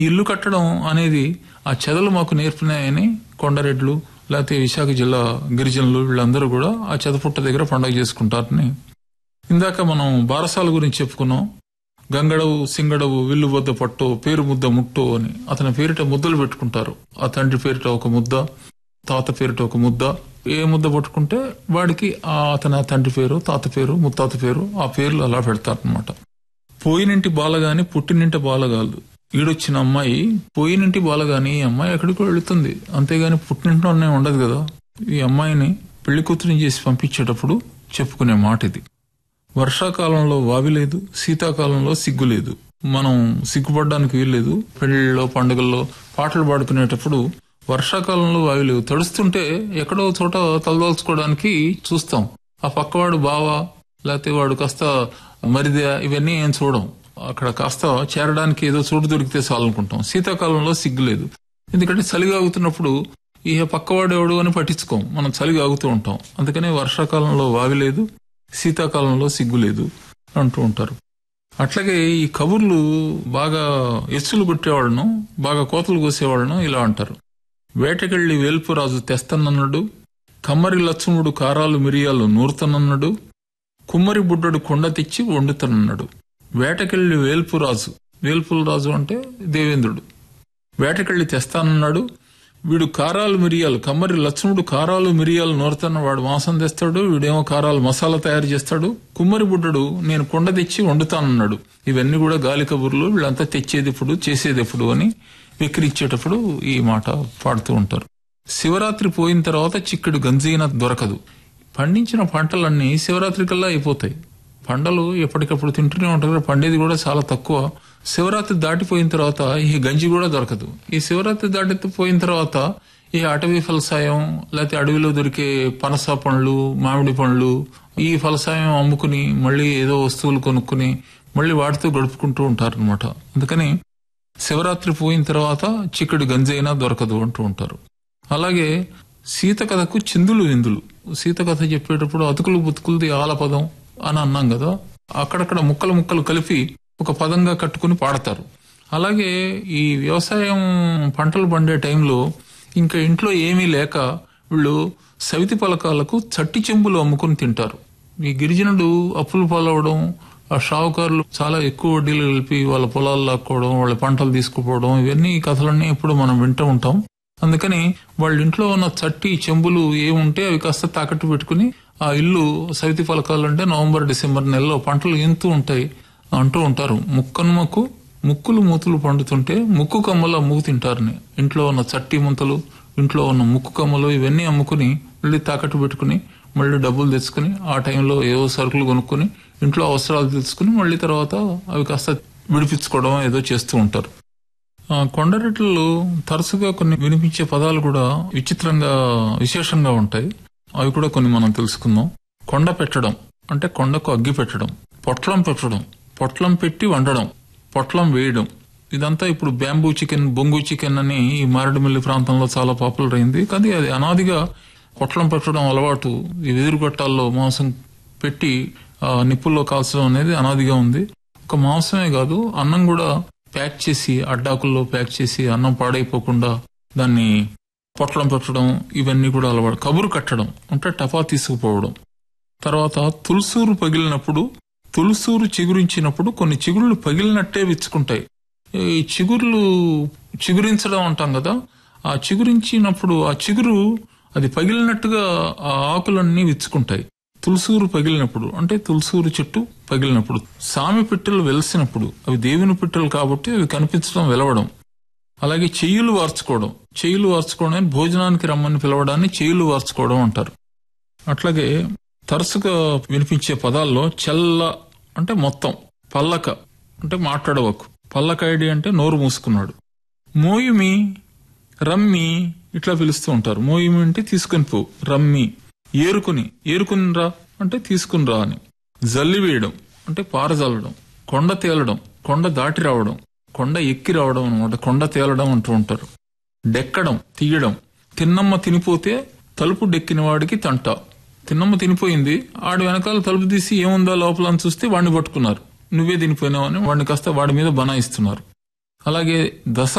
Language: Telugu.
ఇల్లు కట్టడం అనేది ఆ చెదలు మాకు నేర్పినాయని కొండరెడ్లు లేకపోతే విశాఖ జిల్లా గిరిజనులు వీళ్ళందరూ కూడా ఆ చెదపుట్ట దగ్గర పండుగ చేసుకుంటారని ఇందాక మనం బారసాల గురించి చెప్పుకున్నాం గంగడవు సింగడవు విల్లు వద్ద పట్టు పేరు ముద్ద ముట్టు అని అతని పేరిట ముద్దలు పెట్టుకుంటారు ఆ తండ్రి పేరిట ఒక ముద్ద తాత పేరిట ఒక ముద్ద ఏ ముద్ద పట్టుకుంటే వాడికి ఆ అతని ఆ తండ్రి పేరు తాత పేరు ముత్తాత పేరు ఆ పేర్లు అలా పెడతారనమాట పోయినింటి బాలగాని పుట్టినింటి బాలగాలు ఈడొచ్చిన అమ్మాయి పోయినింటి బాలగాని ఈ అమ్మాయి ఎక్కడికో వెళుతుంది అంతేగాని పుట్టినింట్లోనే ఉండదు కదా ఈ అమ్మాయిని పెళ్లి కూతురిని చేసి పంపించేటప్పుడు చెప్పుకునే మాట ఇది వర్షాకాలంలో వావి లేదు శీతాకాలంలో సిగ్గు లేదు మనం సిగ్గుపడడానికి వీల్లేదు పెళ్లిళ్ళలో పండుగల్లో పాటలు పాడుకునేటప్పుడు వర్షాకాలంలో వావి లేవు తడుస్తుంటే ఎక్కడో చోట తలదాల్చుకోవడానికి చూస్తాం ఆ పక్కవాడు బావా లేకపోతే వాడు కాస్త మరిదే ఇవన్నీ ఏం చూడం అక్కడ కాస్త చేరడానికి ఏదో చోటు దొరికితే చాలనుకుంటాం శీతాకాలంలో సిగ్గు లేదు ఎందుకంటే చలిగా ఆగుతున్నప్పుడు ఈ పక్కవాడు ఎవడు అని పట్టించుకోం మనం చలిగా ఆగుతూ ఉంటాం అందుకనే వర్షాకాలంలో వావి లేదు శీతాకాలంలో సిగ్గు లేదు అంటూ ఉంటారు అట్లాగే ఈ కబుర్లు బాగా ఎస్సులు కొట్టేవాళ్ళను బాగా కోతలు కోసేవాళ్ళను ఇలా అంటారు వేటకెళ్లి వేల్పురాజు తెస్తనన్నాడు కమ్మరి లక్ష్ముడు కారాలు మిరియాలు నూరుతనన్నాడు కుమ్మరి బుడ్డడు కొండ తెచ్చి వండుతనన్నాడు వేటకెళ్లి వేల్పురాజు వేల్పురాజు అంటే దేవేంద్రుడు వేటకెళ్లి తెస్తానన్నాడు వీడు కారాలు మిరియాలు కమ్మరి లక్ష్ముడు కారాలు మిరియాలు నోరుతున్న వాడు మాంసం తెస్తాడు వీడేమో కారాలు మసాలా తయారు చేస్తాడు కుమ్మరి బుడ్డడు నేను కొండ తెచ్చి వండుతానన్నాడు ఇవన్నీ కూడా గాలి కబుర్లు వీళ్ళంతా తెచ్చేది ఎప్పుడు చేసేది ఎప్పుడు అని విక్రించేటప్పుడు ఈ మాట పాడుతూ ఉంటారు శివరాత్రి పోయిన తర్వాత చిక్కుడు గంజీన దొరకదు పండించిన పంటలన్నీ శివరాత్రి కల్లా అయిపోతాయి పంటలు ఎప్పటికప్పుడు తింటూనే ఉంటారు పండేది కూడా చాలా తక్కువ శివరాత్రి దాటిపోయిన తర్వాత ఈ గంజి కూడా దొరకదు ఈ శివరాత్రి దాటిపోయిన తర్వాత ఈ అటవీ ఫలసాయం లేకపోతే అడవిలో దొరికే పనస పండ్లు మామిడి పండ్లు ఈ ఫలసాయం అమ్ముకుని మళ్ళీ ఏదో వస్తువులు కొనుక్కుని మళ్ళీ వాటితో గడుపుకుంటూ ఉంటారనమాట అందుకని శివరాత్రి పోయిన తర్వాత చిక్కడి గంజైనా దొరకదు అంటూ ఉంటారు అలాగే సీత కథకు చిందులు విందులు సీత కథ చెప్పేటప్పుడు అతుకులు బుతుకులది ఆలపదం అని అన్నాం కదా అక్కడక్కడ ముక్కలు ముక్కలు కలిపి ఒక పదంగా కట్టుకుని పాడతారు అలాగే ఈ వ్యవసాయం పంటలు పండే టైంలో ఇంకా ఇంట్లో ఏమీ లేక వీళ్ళు సవితి పలకాలకు చట్టి చెంబులు అమ్ముకుని తింటారు ఈ గిరిజనుడు అప్పులు పాలవడం ఆ షావుకారులు చాలా ఎక్కువ వడ్డీలు కలిపి వాళ్ళ పొలాలు లాక్కోవడం వాళ్ళ పంటలు తీసుకుపోవడం ఇవన్నీ ఈ కథలన్నీ ఎప్పుడు మనం వింటూ ఉంటాం అందుకని వాళ్ళ ఇంట్లో ఉన్న చట్టి చెంబులు ఏముంటే అవి కాస్త తాకట్టు పెట్టుకుని ఆ ఇల్లు సవితి పలకాలు అంటే నవంబర్ డిసెంబర్ నెలలో పంటలు ఎంతూ ఉంటాయి అంటూ ఉంటారు ముక్కనుమకు ముక్కులు మూతులు పండుతుంటే ముక్కు కమ్మలు అమ్ముకు తింటారని ఇంట్లో ఉన్న చట్టి ముంతలు ఇంట్లో ఉన్న ముక్కు కమ్మలు ఇవన్నీ అమ్ముకుని మళ్ళీ తాకట్టు పెట్టుకుని మళ్ళీ డబ్బులు తెచ్చుకుని ఆ టైంలో ఏవో సరుకులు కొనుక్కుని ఇంట్లో అవసరాలు తెలుసుకుని మళ్ళీ తర్వాత అవి కాస్త విడిపించుకోవడం ఏదో చేస్తూ ఉంటారు ఆ, కొండరెట్లు తరచుగా కొన్ని వినిపించే పదాలు కూడా విచిత్రంగా విశేషంగా ఉంటాయి అవి కూడా కొన్ని మనం తెలుసుకుందాం కొండ పెట్టడం అంటే కొండకు అగ్గి పెట్టడం పొట్లం పెట్టడం పొట్లం పెట్టి వండడం పొట్లం వేయడం ఇదంతా ఇప్పుడు బ్యాంబూ చికెన్ బొంగు చికెన్ అని ఈ మారేడుమిల్లి ప్రాంతంలో చాలా పాపులర్ అయింది కానీ అది అనాదిగా పొట్లం పెట్టడం అలవాటు ఈ వెదురు గొట్టాల్లో మాంసం పెట్టి ఆ నిప్పుల్లో కాల్చడం అనేది అనాదిగా ఉంది ఒక మాంసమే కాదు అన్నం కూడా ప్యాక్ చేసి అడ్డాకుల్లో ప్యాక్ చేసి అన్నం పాడైపోకుండా దాన్ని పొట్లం పెట్టడం ఇవన్నీ కూడా అలవాటు కబురు కట్టడం అంటే టపా తీసుకుపోవడం తర్వాత తులసూరు పగిలినప్పుడు తులసూరు చిగురించినప్పుడు కొన్ని చిగుళ్ళు పగిలినట్టే విచ్చుకుంటాయి ఈ చిగుర్లు చిగురించడం అంటాం కదా ఆ చిగురించినప్పుడు ఆ చిగురు అది పగిలినట్టుగా ఆ ఆకులన్నీ విచ్చుకుంటాయి తులసూరు పగిలినప్పుడు అంటే తులసూరు చెట్టు పగిలినప్పుడు సామి పిట్టలు వెలిసినప్పుడు అవి దేవుని పిట్టలు కాబట్టి అవి కనిపించడం వెలవడం అలాగే చెయ్యులు వార్చుకోవడం చెయ్యులు వార్చుకోవడం అని భోజనానికి రమ్మని పిలవడాన్ని చెయ్యులు వార్చుకోవడం అంటారు అట్లాగే తరచుగా వినిపించే పదాల్లో చెల్ల అంటే మొత్తం పల్లక అంటే మాట్లాడవకు పల్లక ఐడి అంటే నోరు మూసుకున్నాడు మోయుమి రమ్మి ఇట్లా పిలుస్తూ ఉంటారు మోయుమి అంటే తీసుకుని పో రమ్మి ఏరుకుని ఏరుకుని రా అంటే తీసుకుని రా అని జల్లి వేయడం అంటే పారజల్లడం కొండ తేలడం కొండ దాటి రావడం కొండ ఎక్కి రావడం అనమాట కొండ తేలడం అంటూ ఉంటారు డెక్కడం తీయడం తిన్నమ్మ తినిపోతే తలుపు డెక్కిన వాడికి తంట తిన్నమ్మ తినిపోయింది ఆడు వెనకాల తలుపు తీసి ఏముందా లోపల అని చూస్తే వాడిని పట్టుకున్నారు నువ్వే తినిపోయినావని వాడిని కాస్త వాడి మీద బనాయిస్తున్నారు అలాగే దసరా